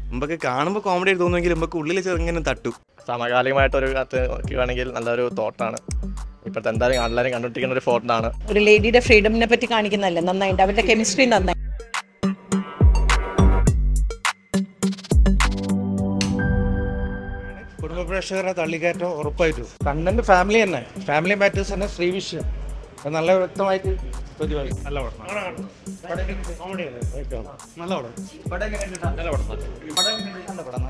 നമുക്ക് കാണുമ്പോൾ കോമഡി ആയിട്ട് തോന്നുമെങ്കിൽ നമുക്ക് ഉള്ളിൽ ചെറുങ്ങനെ തട്ടും സമകാലികമായിട്ടൊരു കത്ത് നോക്കുകയാണെങ്കിൽ നല്ലൊരു തോട്ടാണ് ഇപ്പോഴത്തെ എന്തായാലും എല്ലാവരും കണ്ടുപിടിക്കുന്ന ഒരു ഫോർട്ടാണ് ഒരു ലേഡിയുടെ ഫ്രീഡമിനെ പറ്റി കാണിക്കുന്നതല്ലേ നന്നായിട്ട് അവരുടെ കെമിസ്ട്രി നന്നായി കുടുംബ പ്രേക്ഷകരെ തള്ളിക്കയറ്റം ഉറപ്പായിട്ടും കണ്ണൻ്റെ ഫാമിലി തന്നെ ഫാമിലി മാറ്റേഴ്സ് തന്നെ ശ്രീ വിഷയം അത് നല്ല വ്യക്തമായിട്ട് പ്രതിപാദിക്കും നല്ല പടം നല്ല പടം നല്ല പടം നല്ല പടം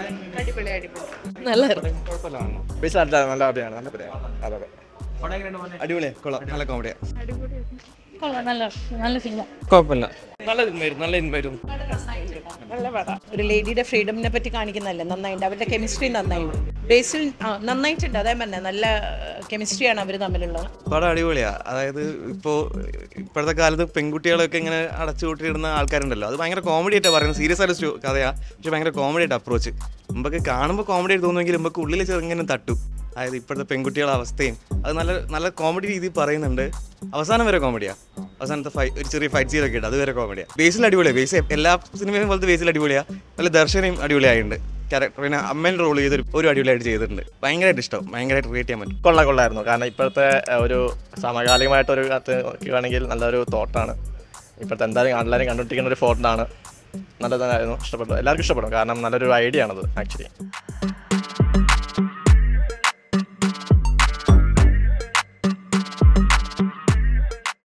നല്ല പൈസ നല്ല അഭിയാണ് നല്ല പരിപാടിയാണ് അതെ അതെ അടിപൊളിയാ കൊള്ളാം നല്ല കോമഡിയാ കൊള്ളാം നല്ല നല്ല സിനിമ കുഴപ്പമില്ല നല്ല ഇൻമായിരുന്നു നല്ല ഇൻമായിരുന്നു നല്ല പടം ഒരു ലേഡിയുടെ ഫ്രീഡമിനെ പറ്റി കാണിക്കുന്നതല്ലേ നന്നായിട്ട് അവരുടെ കെമിസ്ട്രി നന്നായിട്ട് ബേസിൽ ആ നന്നായിട്ടുണ്ട് അതേ പറഞ്ഞ നല്ല കെമിസ്ട്രിയാണ് അവർ തമ്മിലുള്ളത് പടം അടിപൊളിയാ അതായത് ഇപ്പോൾ ഇപ്പോഴത്തെ കാലത്ത് പെൺകുട്ടികളൊക്കെ ഇങ്ങനെ അടച്ചുകൂട്ടിയിടുന്ന ആൾക്കാരുണ്ടല്ലോ അത് ഭയങ്കര കോമഡി ആയിട്ടാണ് പറയുന്നത് സീരിയസ് ആയിട്ട് സ്റ്റോ- കഥയാ പക്ഷെ ഭയങ്കര കോമഡി ആയിട്ട് അപ്രോച്ച് നമുക്ക് കാണുമ്പോൾ കോമഡി ആയിട്ട് തോന്നുമെങ്കിൽ നമുക്ക് ഉള്ളിൽ ചെറുങ്ങനെ തട്ടും അതായത് ഇപ്പോഴത്തെ പെൺകുട്ടികളുടെ അവസ്ഥയും അത് നല്ല നല്ല കോമഡി രീതിയിൽ പറയുന്നുണ്ട് അവസാനം വരെ കോമഡിയാ അവസാനത്തെ ഫൈ ഒരു ചെറിയ ഫൈറ്റ് സീനൊക്കെ ഉണ്ട് അത് വരെ കോമഡിയാ ബേസിൽ അടിപൊളിയാണ് ബേസ് എല്ലാ സിനിമയും പോലത്തെ ബേസിൽ അടിപൊളിയാ നല്ല ദർശനയും അടിപൊളിയായിട്ടുണ്ട് ക്യാരക്ടർ പിന്നെ അമ്മേൻ്റെ റോൾ ചെയ്തൊരു ഒരു അടിപൊളിയായിട്ട് ചെയ്തിട്ടുണ്ട് ഭയങ്കരമായിട്ട് ഇഷ്ടം ഭയങ്കരമായിട്ട് റിലേറ്റ് ചെയ്യാൻ പറ്റും കൊള്ളാം കൊള്ളായിരുന്നു കാരണം ഇപ്പോഴത്തെ ഏഹ്, ഒരു സമകാലികമായിട്ടൊരു കത്ത് നോക്കുകയാണെങ്കിൽ നല്ലൊരു തോട്ടാണ് ഇപ്പോഴത്തെ എന്തായാലും എല്ലാവരും കണ്ടുപിടിക്കുന്ന ഒരു ഫോർട്ടാണ് നല്ലതായിരുന്നു ഇഷ്ടപ്പെട്ടു എല്ലാവർക്കും ഇഷ്ടപ്പെടും കാരണം നല്ലൊരു ഐഡിയ ആണത് ആക്ച്വലി